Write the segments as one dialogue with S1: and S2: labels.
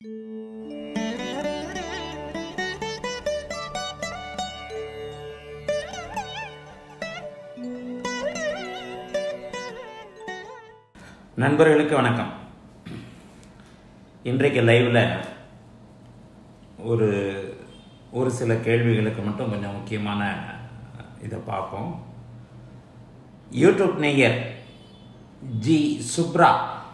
S1: நண்பர்களுக்கு வணக்கம் இன்றைக்கு லைவில் ஒரு ஒரு சில கேள்விகளுக்கு மட்டும் கொஞ்சம் முக்கியமான இதை பார்ப்போம் யூடியூப் நேயர் ஜி சுப்ரா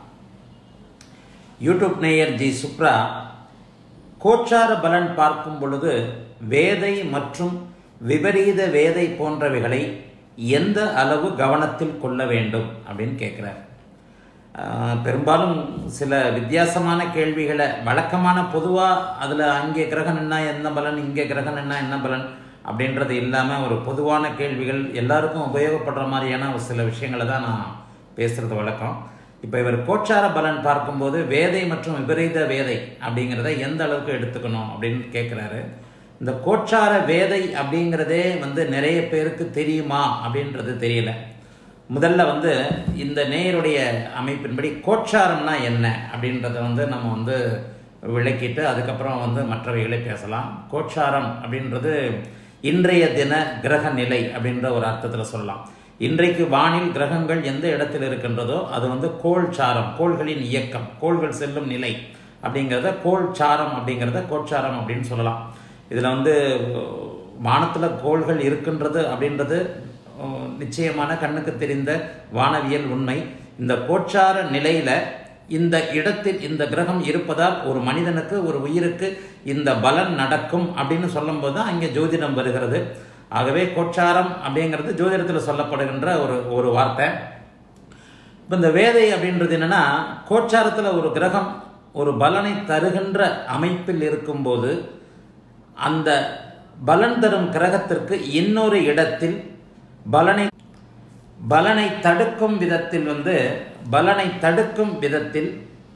S1: யூடியூப் நேயர் ஜி சுப்ரா கோச்சார பலன் பார்க்கும் பொழுது வேதை மற்றும் விபரீத வேதை போன்றவைகளை எந்த அளவு கவனத்தில் கொள்ள வேண்டும் அப்படின்னு கேட்குறார் பெரும்பாலும் சில வித்தியாசமான கேள்விகளை வழக்கமான பொதுவாக அதில் அங்கே கிரகம் என்ன என்ன பலன் இங்கே கிரகம் என்ன என்ன பலன் அப்படின்றது இல்லாமல் ஒரு பொதுவான கேள்விகள் எல்லாருக்கும் உபயோகப்படுற மாதிரியான ஒரு சில விஷயங்களை தான் நான் பேசுகிறது வழக்கம் இப்போ இவர் கோச்சார பலன் பார்க்கும்போது வேதை மற்றும் விபரீத வேதை அப்படிங்கிறத எந்த அளவுக்கு எடுத்துக்கணும் அப்படின்னு கேட்குறாரு இந்த கோச்சார வேதை அப்படிங்கிறதே வந்து நிறைய பேருக்கு தெரியுமா அப்படின்றது தெரியல முதல்ல வந்து இந்த நேயருடைய அமைப்பின்படி கோச்சாரம்னா என்ன அப்படின்றத வந்து நம்ம வந்து விளக்கிட்டு அதுக்கப்புறம் வந்து மற்றவைகளை பேசலாம் கோச்சாரம் அப்படின்றது இன்றைய தின கிரக நிலை அப்படின்ற ஒரு அர்த்தத்தில் சொல்லலாம் இன்றைக்கு வானில் கிரகங்கள் எந்த இடத்தில் இருக்கின்றதோ அது வந்து கோள் சாரம் கோள்களின் இயக்கம் கோள்கள் செல்லும் நிலை அப்படிங்கிறத கோள் சாரம் அப்படிங்கிறத கோச்சாரம் அப்படின்னு சொல்லலாம் இதில் வந்து வானத்தில் கோள்கள் இருக்கின்றது அப்படின்றது நிச்சயமான கண்ணுக்கு தெரிந்த வானவியல் உண்மை இந்த கோச்சார நிலையில இந்த இடத்தில் இந்த கிரகம் இருப்பதால் ஒரு மனிதனுக்கு ஒரு உயிருக்கு இந்த பலன் நடக்கும் அப்படின்னு சொல்லும்போது தான் அங்கே ஜோதிடம் வருகிறது ஆகவே கோச்சாரம் அப்படிங்கிறது ஜோதிடத்தில் சொல்லப்படுகின்ற ஒரு ஒரு வார்த்தை இப்போ இந்த வேதை அப்படின்றது என்னன்னா கோச்சாரத்தில் ஒரு கிரகம் ஒரு பலனை தருகின்ற அமைப்பில் இருக்கும்போது அந்த பலன் தரும் கிரகத்திற்கு இன்னொரு இடத்தில் பலனை பலனை தடுக்கும் விதத்தில் வந்து பலனை தடுக்கும் விதத்தில்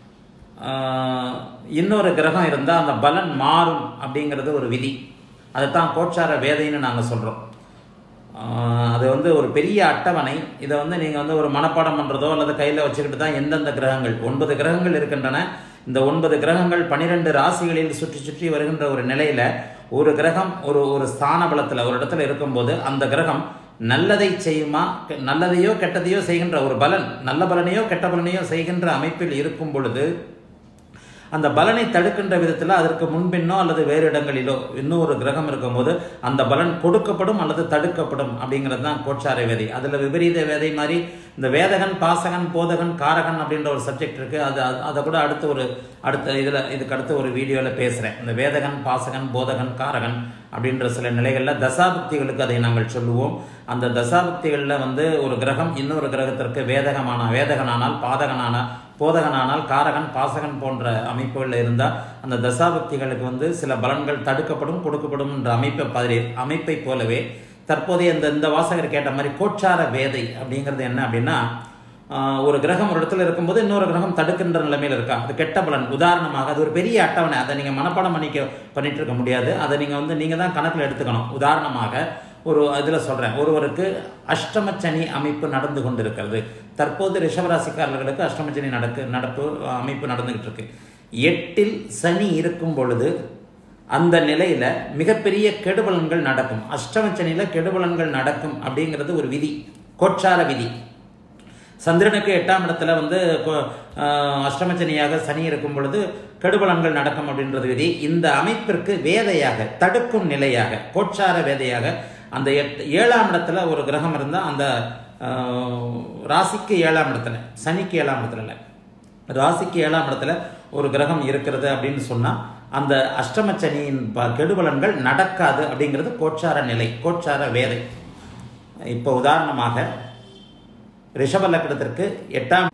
S1: இன்னொரு கிரகம் இருந்தால் அந்த பலன் மாறும் அப்படிங்கிறது ஒரு விதி அதுதான் கோச்சார வேதைன்னு நாங்கள் சொல்கிறோம் அது வந்து ஒரு பெரிய அட்டவணை இதை வந்து நீங்கள் வந்து ஒரு மனப்பாடம் பண்ணுறதோ அல்லது கையில் வச்சுக்கிட்டு தான் எந்தெந்த கிரகங்கள் ஒன்பது கிரகங்கள் இருக்கின்றன இந்த ஒன்பது கிரகங்கள் பனிரெண்டு ராசிகளில் சுற்றி சுற்றி வருகின்ற ஒரு நிலையில் ஒரு கிரகம் ஒரு ஒரு ஸ்தான பலத்தில் ஒரு இடத்துல இருக்கும்போது அந்த கிரகம் நல்லதை செய்யுமா நல்லதையோ கெட்டதையோ செய்கின்ற ஒரு பலன் நல்ல பலனையோ கெட்ட பலனையோ செய்கின்ற அமைப்பில் இருக்கும் பொழுது அந்த பலனை தடுக்கின்ற விதத்தில் அதற்கு முன்பின்னோ அல்லது வேறு இடங்களிலோ இன்னொரு கிரகம் இருக்கும்போது அந்த பலன் கொடுக்கப்படும் அல்லது தடுக்கப்படும் அப்படிங்கிறது தான் கோச்சார வேதை அதில் விபரீத வேதை மாதிரி இந்த வேதகன் பாசகன் போதகன் காரகன் அப்படின்ற ஒரு சப்ஜெக்ட் இருக்குது அது அதை கூட அடுத்த ஒரு அடுத்த இதில் இதுக்கு அடுத்த ஒரு வீடியோவில் பேசுகிறேன் இந்த வேதகன் பாசகன் போதகன் காரகன் அப்படின்ற சில நிலைகளில் தசாபக்திகளுக்கு அதை நாங்கள் சொல்லுவோம் அந்த தசாபக்திகளில் வந்து ஒரு கிரகம் இன்னொரு கிரகத்திற்கு வேதகமான வேதகனானால் பாதகனான போதகனானால் காரகன் பாசகன் போன்ற அமைப்புகளில் இருந்தால் அந்த தசாபக்திகளுக்கு வந்து சில பலன்கள் தடுக்கப்படும் கொடுக்கப்படும் என்ற அமைப்பை பதி அமைப்பை போலவே தற்போதைய இந்த இந்த வாசகர் கேட்ட மாதிரி கோச்சார வேதை அப்படிங்கிறது என்ன அப்படின்னா ஒரு கிரகம் ஒரு இடத்துல இருக்கும்போது இன்னொரு கிரகம் தடுக்கின்ற நிலைமையில் இருக்கா அது கெட்ட பலன் உதாரணமாக அது ஒரு பெரிய அட்டவணை அதை நீங்கள் மனப்பாடம் பண்ணிக்க பண்ணிட்டு இருக்க முடியாது அதை நீங்கள் வந்து நீங்கள் தான் கணக்கில் எடுத்துக்கணும் உதாரணமாக ஒரு இதில் சொல்கிறேன் ஒருவருக்கு அஷ்டமச்சனி அமைப்பு நடந்து கொண்டிருக்கிறது தற்போது ரிஷபராசிக்காரர்களுக்கு அஷ்டமச்சனி நடக்கு நடப்பு அமைப்பு நடந்துகிட்டு இருக்கு எட்டில் சனி இருக்கும் பொழுது அந்த நிலையில் மிகப்பெரிய கெடுபலன்கள் நடக்கும் அஷ்டமச்சனியில் கெடுபலன்கள் நடக்கும் அப்படிங்கிறது ஒரு விதி கோச்சார விதி சந்திரனுக்கு எட்டாம் இடத்துல வந்து அஷ்டமச்சனியாக சனி இருக்கும் பொழுது கெடுபலன்கள் நடக்கும் அப்படின்றது விதி இந்த அமைப்பிற்கு வேதையாக தடுக்கும் நிலையாக கோச்சார வேதையாக அந்த எட் ஏழாம் இடத்துல ஒரு கிரகம் இருந்தால் அந்த ராசிக்கு ஏழாம் இடத்துல சனிக்கு ஏழாம் இடத்துல இல்லை ராசிக்கு ஏழாம் இடத்துல ஒரு கிரகம் இருக்கிறது அப்படின்னு சொன்னால் அந்த அஷ்டமச்சனியின் கெடுபலன்கள் நடக்காது அப்படிங்கிறது கோச்சார நிலை கோச்சார வேதை இப்போ உதாரணமாக ரிஷப லக்னத்திற்கு எட்டாம்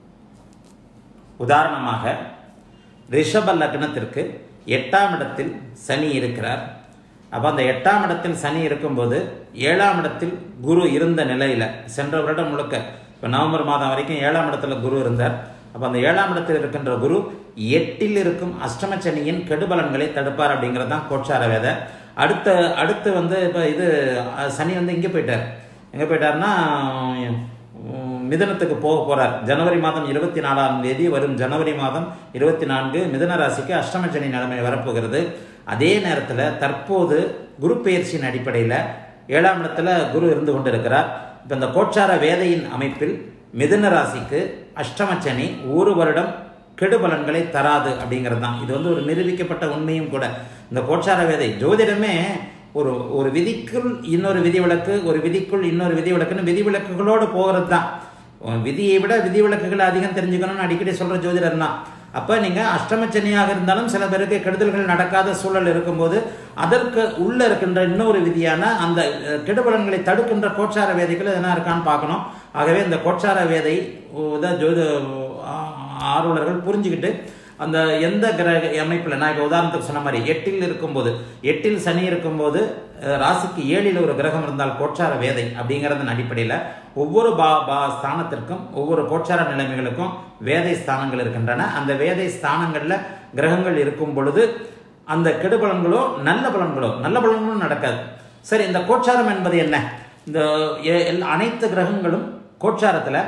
S1: உதாரணமாக ரிஷப லக்னத்திற்கு எட்டாம் இடத்தில் சனி இருக்கிறார் அப்போ அந்த எட்டாம் இடத்தில் சனி இருக்கும்போது ஏழாம் இடத்தில் குரு இருந்த நிலையில் சென்ற வருடம் முழுக்க இப்போ நவம்பர் மாதம் வரைக்கும் ஏழாம் இடத்துல குரு இருந்தார் அப்போ அந்த ஏழாம் இடத்தில் இருக்கின்ற குரு எட்டில் இருக்கும் அஷ்டமச்சனியின் கெடுபலன்களை தடுப்பார் அப்படிங்கிறது தான் கோச்சார வேதை அடுத்த அடுத்து வந்து இப்போ இது சனி வந்து இங்கே போயிட்டார் எங்கே போயிட்டார்னா மிதனத்துக்கு போக போறார் ஜனவரி மாதம் இருபத்தி நாலாம் தேதி வரும் ஜனவரி மாதம் இருபத்தி நான்கு மிதன ராசிக்கு அஷ்டம சனி நிலைமை வரப்போகிறது அதே நேரத்தில் தற்போது குரு பெயர்ச்சியின் அடிப்படையில் ஏழாம் இடத்துல குரு இருந்து கொண்டிருக்கிறார் இப்போ இந்த கோச்சார வேதையின் அமைப்பில் மிதுன ராசிக்கு அஷ்டம சனி ஒரு வருடம் கெடுபலன்களை தராது அப்படிங்கிறது தான் இது வந்து ஒரு நிரூபிக்கப்பட்ட உண்மையும் கூட இந்த கோச்சார வேதை ஜோதிடமே ஒரு ஒரு விதிக்குள் இன்னொரு விதிவிலக்கு ஒரு விதிக்குள் இன்னொரு விதிவிலக்குன்னு விதிவிலக்குகளோடு போகிறது தான் விதியை விட விதிவிலக்குகளை அதிகம் தெரிஞ்சுக்கணும்னு அடிக்கடி சொல்கிற ஜோதிடர் தான் அப்போ நீங்கள் அஷ்டமச்சனியாக இருந்தாலும் சில பேருக்கு கெடுதல்கள் நடக்காத சூழல் இருக்கும்போது அதற்கு உள்ள இருக்கின்ற இன்னொரு விதியான அந்த அஹ், கெடுபலன்களை தடுக்கின்ற கோச்சார வேதைகள் எதனா இருக்கான்னு பார்க்கணும் ஆகவே இந்த கோச்சார வேதை இதை ஜோதி ஆ- ஆர்வலர்கள் புரிஞ்சுக்கிட்டு அந்த எந்த கிரக அமைப்பில் நான் இப்போ உதாரணத்துக்கு சொன்ன மாதிரி எட்டில் இருக்கும்போது எட்டில் சனி இருக்கும்போது அஹ், ராசிக்கு ஏழில் ஒரு கிரகம் இருந்தால் கோச்சார வேதை அப்படிங்கிறதன் அடிப்படையில் ஒவ்வொரு பா பா ஸ்தானத்திற்கும் ஒவ்வொரு கோச்சார நிலைமைகளுக்கும் வேதை ஸ்தானங்கள் இருக்கின்றன அந்த வேதை ஸ்தானங்களில் கிரகங்கள் இருக்கும் பொழுது அந்த கெடுபலன்களோ நல்ல பலன்களோ நல்ல பலன்களும் நடக்காது சரி இந்த கோச்சாரம் என்பது என்ன இந்த எ- எல்லா- அனைத்து கிரகங்களும் கோச்சாரத்தில்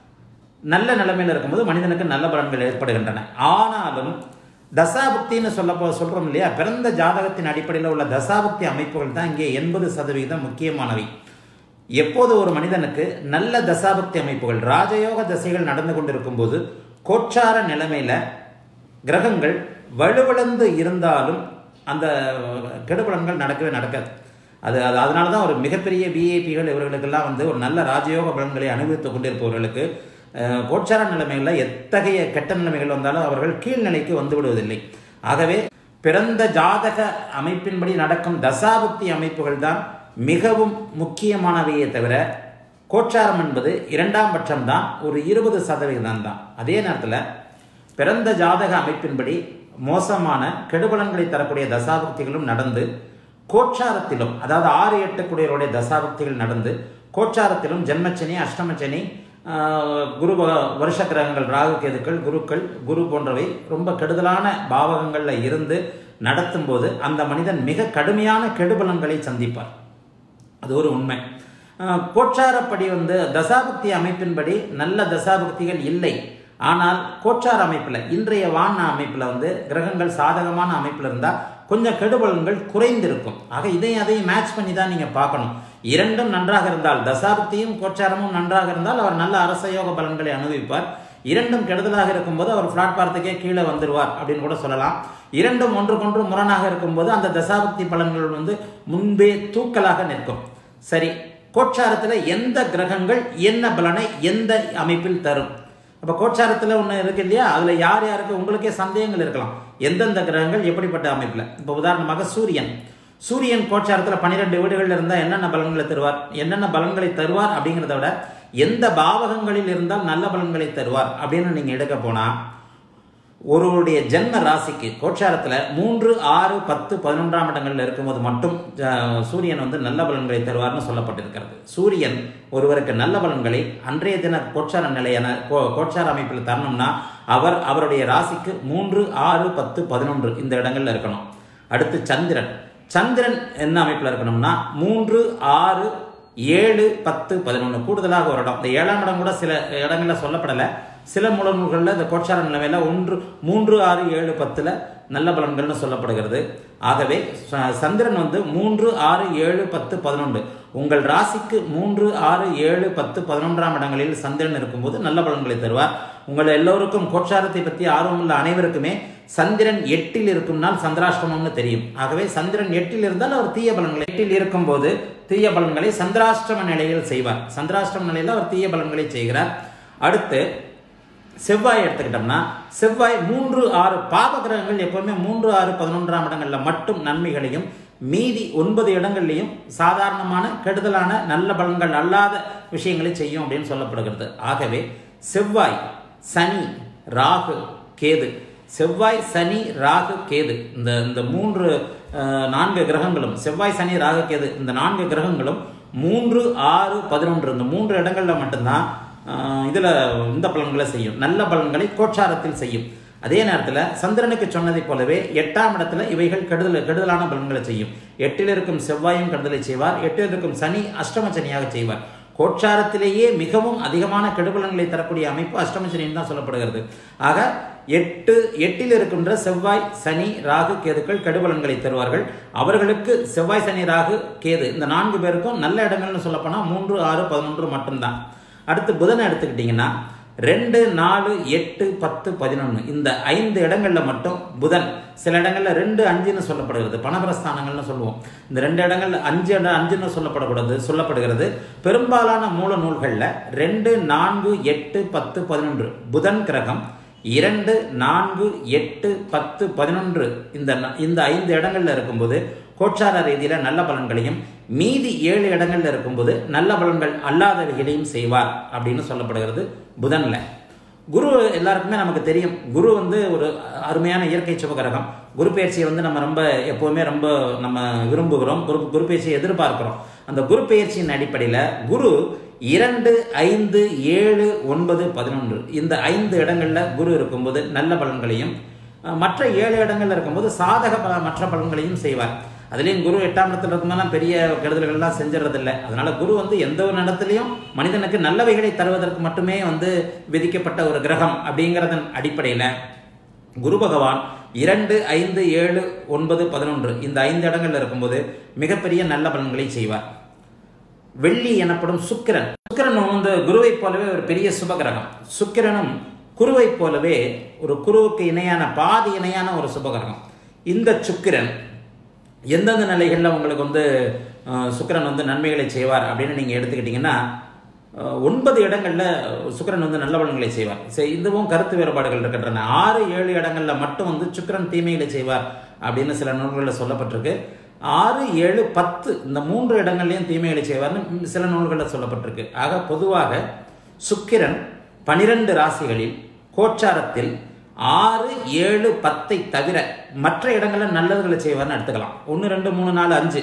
S1: நல்ல நிலைமையில் இருக்கும்போது மனிதனுக்கு நல்ல பலன்கள் ஏற்படுகின்றன ஆனாலும் தசாபுக்தின்னு சொல்ல சொல்றோம் இல்லையா பிறந்த ஜாதகத்தின் அடிப்படையில் உள்ள தசாபுக்தி அமைப்புகள் தான் இங்கே எண்பது சதவீதம் முக்கியமானவை எப்போது ஒரு மனிதனுக்கு நல்ல தசாபக்தி அமைப்புகள் ராஜயோக தசைகள் நடந்து கொண்டிருக்கும் போது கோச்சார நிலைமையில கிரகங்கள் வலுவிழந்து இருந்தாலும் அந்த கெடுபலன்கள் நடக்கவே நடக்காது அது அது அதனால தான் ஒரு மிகப்பெரிய விஐபிகள் இவர்களுக்கெல்லாம் வந்து ஒரு நல்ல ராஜயோக பலன்களை அனுபவித்துக் கொண்டிருப்பவர்களுக்கு அஹ், கோச்சார நிலைமைகளில் எத்தகைய கெட்ட நிலைமைகள் வந்தாலும் அவர்கள் கீழ்நிலைக்கு வந்து விடுவதில்லை ஆகவே பிறந்த ஜாதக அமைப்பின்படி நடக்கும் தசாபுக்தி அமைப்புகள் தான் மிகவும் முக்கியமானவையே தவிர கோச்சாரம் என்பது இரண்டாம் பட்சம் தான் ஒரு இருபது சதவீதம் தான் அதே நேரத்தில் பிறந்த ஜாதக அமைப்பின்படி மோசமான கெடுபலன்களை தரக்கூடிய தசாபக்திகளும் நடந்து கோச்சாரத்திலும் அதாவது ஆறு எட்டு குடியருடைய தசாபக்திகள் நடந்து கோச்சாரத்திலும் ஜென்மச்சனி அஷ்டமச்சனி ஆஹ், குரு வ- வருஷ கிரகங்கள் ராகு கேதுக்கள் குருக்கள் குரு போன்றவை ரொம்ப கெடுதலான பாவகங்களில் இருந்து நடத்தும் போது அந்த மனிதன் மிக கடுமையான கெடுபலன்களை சந்திப்பார் அது ஒரு உண்மை அஹ், கோச்சாரப்படி வந்து தசாபக்தி அமைப்பின்படி நல்ல தசாபக்திகள் இல்லை ஆனால் கோச்சார அமைப்பில் இன்றைய வான அமைப்பில் வந்து கிரகங்கள் சாதகமான அமைப்பில் இருந்தால் கொஞ்சம் கெடுபலன்கள் குறைந்திருக்கும் ஆக இதையும் அதையும் மேட்ச் பண்ணி தான் நீங்கள் பார்க்கணும் இரண்டும் நன்றாக இருந்தால் தசாபக்தியும் கோச்சாரமும் நன்றாக இருந்தால் அவர் நல்ல அரசயோக பலன்களை அனுபவிப்பார் இரண்டும் கெடுதலாக இருக்கும்போது அவர் பிளாட்பாரத்துக்கே கீழே வந்துடுவார் அப்படின்னு கூட சொல்லலாம் இரண்டும் ஒன்றுக்கொன்று முரணாக இருக்கும்போது அந்த தசாபக்தி பலன்கள் வந்து முன்பே தூக்கலாக நிற்கும் சரி கோச்சாரத்தில் எந்த கிரகங்கள் என்ன பலனை எந்த அமைப்பில் தரும் அப்போ கோச்சாரத்தில் ஒன்று இருக்கு இல்லையா அதில் யார் யாருக்கு உங்களுக்கே சந்தேகங்கள் இருக்கலாம் எந்தெந்த கிரகங்கள் எப்படிப்பட்ட அமைப்பில் இப்போ உதாரணமாக சூரியன் சூரியன் கோச்சாரத்தில் பன்னிரெண்டு வீடுகளில் இருந்தால் என்னென்ன பலன்களை தருவார் என்னென்ன பலன்களை தருவார் அப்படிங்கிறத விட எந்த பாவகங்களில் இருந்தால் நல்ல பலன்களை தருவார் அப்படின்னு நீங்கள் எடுக்க போனால் ஒருவருடைய ஜென்ம ராசிக்கு கோச்சாரத்தில் மூன்று ஆறு பத்து பதினொன்றாம் இடங்களில் இருக்கும்போது மட்டும் அஹ், சூரியன் வந்து நல்ல பலன்களை தருவார்னு சொல்லப்பட்டிருக்கிறது சூரியன் ஒருவருக்கு நல்ல பலன்களை அன்றைய தின கோச்சார நிலையான கோ- கோச்சார அமைப்பில் தரணும்னா அவர் அவருடைய ராசிக்கு மூன்று ஆறு பத்து பதினொன்று இந்த இடங்கள்ல இருக்கணும் அடுத்து சந்திரன் சந்திரன் என்ன அமைப்பில் இருக்கணும்னா மூன்று ஆறு ஏழு பத்து பதினொன்று கூடுதலாக ஒரு இடம் இந்த ஏழாம் இடம் கூட சில இடங்களில் சொல்லப்படலை சில மூல நூல்களில் இந்த கோட்சார நிலைமையில் ஒன்று மூன்று ஆறு ஏழு பத்தில் நல்ல பலன்கள்னு சொல்லப்படுகிறது ஆகவே ச- சந்திரன் வந்து மூன்று ஆறு ஏழு பத்து பதினொன்று உங்கள் ராசிக்கு மூன்று ஆறு ஏழு பத்து பதினொன்றாம் இடங்களில் சந்திரன் இருக்கும்போது நல்ல பலன்களை தருவார் உங்கள் எல்லோருக்கும் கோட்சாரத்தை பற்றி ஆர்வமுள்ள அனைவருக்குமே சந்திரன் எட்டில் இருக்கும் நாள் சந்திராஷ்டமம்னு தெரியும் ஆகவே சந்திரன் எட்டில் இருந்தால் அவர் தீய பலன்களை எட்டில் இருக்கும்போது தீய பலன்களை சந்திராஷ்டம நிலையில் செய்வார் சந்திராஷ்டம நிலையில் அவர் தீய பலன்களை செய்கிறார் அடுத்து செவ்வாய் எடுத்துக்கிட்டோம்னா செவ்வாய் மூன்று ஆறு பாப கிரகங்கள் எப்பவுமே மூன்று ஆறு பதினொன்றாம் இடங்களில் மட்டும் நன்மைகளையும் மீதி ஒன்பது இடங்கள்லையும் சாதாரணமான கெடுதலான நல்ல பலன்கள் அல்லாத விஷயங்களை செய்யும் அப்படின்னு சொல்லப்படுகிறது ஆகவே செவ்வாய் சனி ராகு கேது செவ்வாய் சனி ராகு கேது இந்த இந்த மூன்று அஹ், நான்கு கிரகங்களும் செவ்வாய் சனி ராகு கேது இந்த நான்கு கிரகங்களும் மூன்று ஆறு பதினொன்று இந்த மூன்று இடங்களில் மட்டும்தான் ஆஹ் இதுல இந்த பலன்களை செய்யும் நல்ல பலன்களை கோச்சாரத்தில் செய்யும் அதே நேரத்தில் சந்திரனுக்கு சொன்னதைப் போலவே எட்டாம் இடத்துல இவைகள் கெடுதல் கெடுதலான பலன்களை செய்யும் எட்டில் இருக்கும் செவ்வாயும் கெடுதலை செய்வார் எட்டில் இருக்கும் சனி அஷ்டம சனியாக செய்வார் கோட்சாரத்திலேயே மிகவும் அதிகமான கெடுபலன்களை தரக்கூடிய அமைப்பு அஷ்டமசனின்னு தான் சொல்லப்படுகிறது ஆக எட்டு எட்டில் இருக்கின்ற செவ்வாய் சனி ராகு கேதுக்கள் கெடுபலன்களை தருவார்கள் அவர்களுக்கு செவ்வாய் சனி ராகு கேது இந்த நான்கு பேருக்கும் நல்ல இடங்கள்னு சொல்லப்போனால் மூன்று ஆறு பதினொன்று மட்டும்தான் அடுத்து புதனை எடுத்துக்கிட்டிங்கன்னா ரெண்டு நாலு எட்டு பத்து பதினொன்று இந்த ஐந்து இடங்கள்ல மட்டும் புதன் சில இடங்கள்ல ரெண்டு அஞ்சுன்னு சொல்லப்படுகிறது பணபரஸ்தானங்கள்னு சொல்லுவோம் இந்த ரெண்டு இடங்கள்ல அஞ்சு இடம் அஞ்சுன்னு சொல்லப்படக்கூடாது சொல்லப்படுகிறது பெரும்பாலான மூல நூல்களில் ரெண்டு நான்கு எட்டு பத்து பதினொன்று புதன் கிரகம் இரண்டு நான்கு எட்டு பத்து பதினொன்று இந்த ந- இந்த ஐந்து இடங்கள்ல இருக்கும்போது கோச்சார ரீதியில நல்ல பலன்களையும் மீதி ஏழு இடங்கள்ல இருக்கும்போது நல்ல பலன்கள் அல்லாதவைகளையும் செய்வார் அப்படின்னு சொல்லப்படுகிறது புதன்ல குரு எல்லாருக்குமே நமக்கு தெரியும் குரு வந்து ஒரு அருமையான இயற்கை சுபகிரகம் குரு பயிற்சியை வந்து நம்ம ரொம்ப எப்போவுமே ரொம்ப நம்ம விரும்புகிறோம் குரு குரு பயிற்சியை எதிர்பார்க்கிறோம் அந்த குரு பயிற்சியின் அடிப்படையில் குரு இரண்டு ஐந்து ஏழு ஒன்பது பதினொன்று இந்த ஐந்து இடங்கள்ல குரு இருக்கும்போது நல்ல பலன்களையும் அஹ், மற்ற ஏழு இடங்கள்ல இருக்கும்போது சாதக பல மற்ற பலன்களையும் செய்வார் அதுலேயும் குரு எட்டாம் இடத்துல இருக்கும்போதெல்லாம் பெரிய கெடுதல்கள்லாம் செஞ்சிடறதில்லை அதனால குரு வந்து எந்த ஒரு இடத்துலையும் மனிதனுக்கு நல்லவைகளை தருவதற்கு மட்டுமே வந்து விதிக்கப்பட்ட ஒரு கிரகம் அப்படிங்கிறதன் அடிப்படையில் குரு பகவான் இரண்டு ஐந்து ஏழு ஒன்பது பதினொன்று இந்த ஐந்து இடங்கள்ல இருக்கும்போது மிகப்பெரிய நல்ல பலன்களை செய்வார் வெள்ளி எனப்படும் சுக்கிரன் சுக்கிரன் வந்து குருவைப் போலவே ஒரு பெரிய சுபகிரகம் சுக்கிரனும் குருவைப் போலவே ஒரு குருவுக்கு இணையான பாதி இணையான ஒரு சுபகிரகம் இந்த சுக்கிரன் எந்தெந்த நிலைகளில் உங்களுக்கு வந்து அஹ், சுக்கிரன் வந்து நன்மைகளை செய்வார் அப்படின்னு நீங்கள் எடுத்துக்கிட்டிங்கன்னா அஹ், ஒன்பது இடங்களில் சுக்கிரன் வந்து நல்ல பலன்களை செய்வார் சரி இதுவும் கருத்து வேறுபாடுகள் இருக்கின்றன ஆறு ஏழு இடங்களில் மட்டும் வந்து சுக்கிரன் தீமைகளை செய்வார் அப்படின்னு சில நூல்களில் சொல்லப்பட்டிருக்கு ஆறு ஏழு பத்து இந்த மூன்று இடங்கள்லையும் தீமைகளை செய்வார்னு சில நூல்களில் சொல்லப்பட்டிருக்கு ஆக பொதுவாக சுக்கிரன் பனிரெண்டு ராசிகளில் கோச்சாரத்தில் ஆறு ஏழு பத்தை தவிர மற்ற இடங்களில் நல்லதுகளை செய்வார்னு எடுத்துக்கலாம் ஒன்று ரெண்டு மூணு நாலு அஞ்சு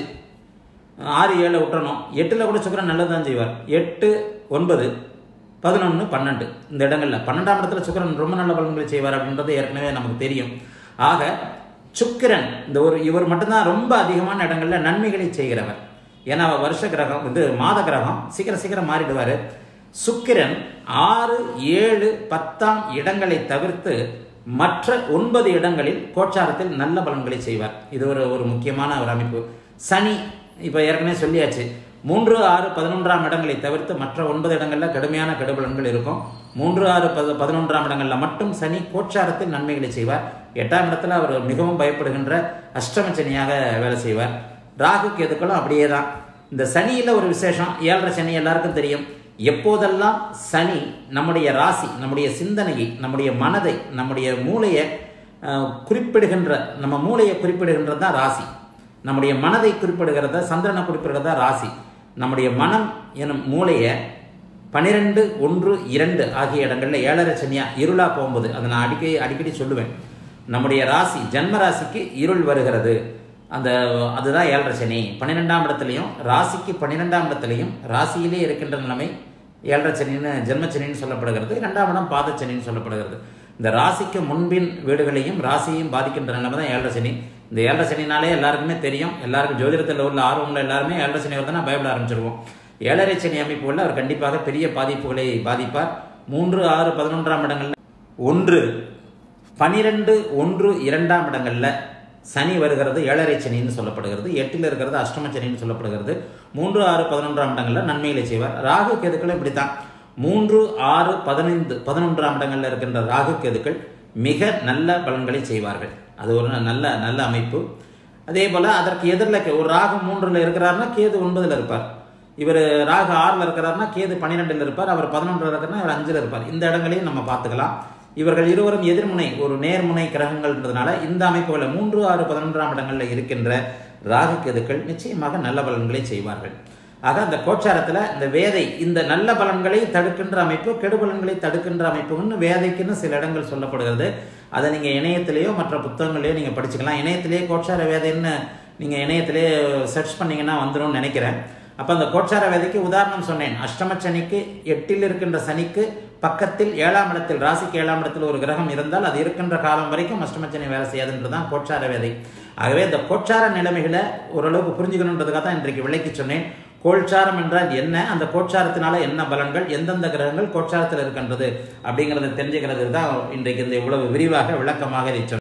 S1: ஆறு ஏழு விட்டுறணும் எட்டில் கூட சுக்கிரன் நல்லது தான் செய்வார் எட்டு ஒன்பது பதினொன்று பன்னெண்டு இந்த இடங்கள்ல பன்னெண்டாம் இடத்துல சுக்கிரன் ரொம்ப நல்ல பலன்களை செய்வார் அப்படின்றது ஏற்கனவே நமக்கு தெரியும் ஆக சுக்கிரன் இந்த ஒரு இவர் மட்டும்தான் ரொம்ப அதிகமான இடங்கள்ல நன்மைகளை செய்கிறவர் ஏன்னா அவர் வருஷ கிரகம் இது மாத கிரகம் சீக்கிரம் சீக்கிரம் மாறிடுவார் சுக்கிரன் ஆறு ஏழு பத்தாம் இடங்களை தவிர்த்து மற்ற ஒன்பது இடங்களில் கோச்சாரத்தில் நல்ல பலன்களை செய்வார் இது ஒரு ஒரு முக்கியமான ஒரு அமைப்பு சனி இப்போ ஏற்கனவே சொல்லியாச்சு மூன்று ஆறு பதினொன்றாம் இடங்களை தவிர்த்து மற்ற ஒன்பது இடங்களில் கடுமையான கெடுபலன்கள் இருக்கும் மூன்று ஆறு பத பதினொன்றாம் இடங்களில் மட்டும் சனி கோச்சாரத்தில் நன்மைகளை செய்வார் எட்டாம் இடத்துல அவர் மிகவும் பயப்படுகின்ற அஷ்டம சனியாக வேலை செய்வார் ராகு கேதுக்களும் அப்படியே தான் இந்த சனியில் ஒரு விசேஷம் ஏழரை சனி எல்லாருக்கும் தெரியும் எப்போதெல்லாம் சனி நம்முடைய ராசி நம்முடைய சிந்தனையை நம்முடைய மனதை நம்முடைய மூளையை அஹ், குறிப்பிடுகின்ற நம்ம மூளையை குறிப்பிடுகின்றது தான் ராசி நம்முடைய மனதை குறிப்பிடுகிறத சந்திரனை குறிப்பிடுகிறதா ராசி நம்முடைய மனம் எனும் மூளையை பனிரெண்டு ஒன்று இரண்டு ஆகிய இடங்களில் ஏழரை சனியா இருளா போகும்போது அதை நான் அடிக்கடி அடிக்கடி சொல்லுவேன் நம்முடைய ராசி ஜன்ம ராசிக்கு இருள் வருகிறது அந்த அதுதான் ஏழரை சனி பன்னிரெண்டாம் இடத்துலையும் ராசிக்கு பன்னிரெண்டாம் இடத்துலையும் ராசியிலே இருக்கின்ற நிலைமை ஏழரை சனின்னு ஜென்மச்சனின்னு சொல்லப்படுகிறது இரண்டாம் இடம் பாதச்சனின்னு சொல்லப்படுகிறது இந்த ராசிக்கு முன்பின் வீடுகளையும் ராசியையும் பாதிக்கின்ற நிலைமை தான் ஏழரை சனி இந்த ஏழரை சனினாலே எல்லாருக்குமே தெரியும் எல்லாருக்கும் ஜோதிடத்தில் உள்ள ஆர்வங்கள் எல்லாருமே ஏழரை சனி வருதுன்னா பயப்பட ஆரம்பிச்சிருவோம் ஏழரை சனி அமைப்பு உள்ள அவர் கண்டிப்பாக பெரிய பாதிப்புகளை பாதிப்பார் மூன்று ஆறு பதினொன்றாம் இடங்கள்ல ஒன்று பனிரெண்டு ஒன்று இரண்டாம் இடங்கள்ல சனி வருகிறது ஏழரை சனின்னு சொல்லப்படுகிறது எட்டில் இருக்கிறது அஷ்டம சனின்னு சொல்லப்படுகிறது மூன்று ஆறு பதினொன்றாம் இடங்கள்ல நன்மைகளை செய்வார் ராகு கேதுக்களும் இப்படித்தான் மூன்று ஆறு பதினைந்து பதினொன்றாம் இடங்கள்ல இருக்கின்ற ராகு கேதுக்கள் மிக நல்ல பலன்களை செய்வார்கள் அது ஒரு நல்ல நல்ல அமைப்பு அதே போல அதற்கு எதிரில் ஒரு ராகு மூன்றுல இருக்கிறாருன்னா கேது ஒன்பதுல இருப்பார் இவர் ராகு ஆறில் இருக்கிறாருன்னா கேது பன்னிரெண்டில் இருப்பார் அவர் பதினொன்றில் இருக்கிறனா இவர் அஞ்சில் இருப்பார் இந்த இடங்களையும் நம்ம பார்த்துக்கலாம் இவர்கள் இருவரும் எதிர்முனை ஒரு நேர்முனை கிரகங்கள்ன்றதுனால இந்த அமைப்புகளை மூன்று ஆறு பதினொன்றாம் இடங்களில் இருக்கின்ற ராகு கேதுக்கள் நிச்சயமாக நல்ல பலன்களை செய்வார்கள் ஆக அந்த கோச்சாரத்தில் இந்த வேதை இந்த நல்ல பலன்களை தடுக்கின்ற அமைப்பு கெடு பலன்களை தடுக்கின்ற அமைப்புன்னு வேதைக்குன்னு சில இடங்கள் சொல்லப்படுகிறது அதை நீங்கள் இணையத்திலேயோ மற்ற புத்தகங்களையோ நீங்கள் படிச்சுக்கலாம் இணையத்திலேயே கோச்சார வேதைன்னு நீங்கள் இணையத்திலேயே சர்ச் பண்ணீங்கன்னா வந்துரும்னு நினைக்கிறேன் அப்போ அந்த கோச்சார வேதைக்கு உதாரணம் சொன்னேன் அஷ்டம சனிக்கு எட்டில் இருக்கின்ற சனிக்கு பக்கத்தில் ஏழாம் இடத்தில் ராசிக்கு ஏழாம் இடத்தில் ஒரு கிரகம் இருந்தால் அது இருக்கின்ற காலம் வரைக்கும் அஷ்டம சனி வேலை செய்யாதுன்றதுதான் கோச்சார வேதை ஆகவே இந்த கோச்சார நிலைமைகளை ஓரளவுக்கு புரிஞ்சுக்கணுன்றதுக்காக தான் இன்றைக்கு விலைக்கு சொன்னேன் கோல்சாரம் என்றால் என்ன அந்த கோட்சாரத்தினால என்ன பலன்கள் எந்தெந்த கிரகங்கள் கோட்சாரத்தில் இருக்கின்றது அப்படிங்கிறத தெரிஞ்சுக்கிறது தான் இன்றைக்கு இந்த இவ்வளவு விரிவாக விளக்கமாக இதை சொன்னேன்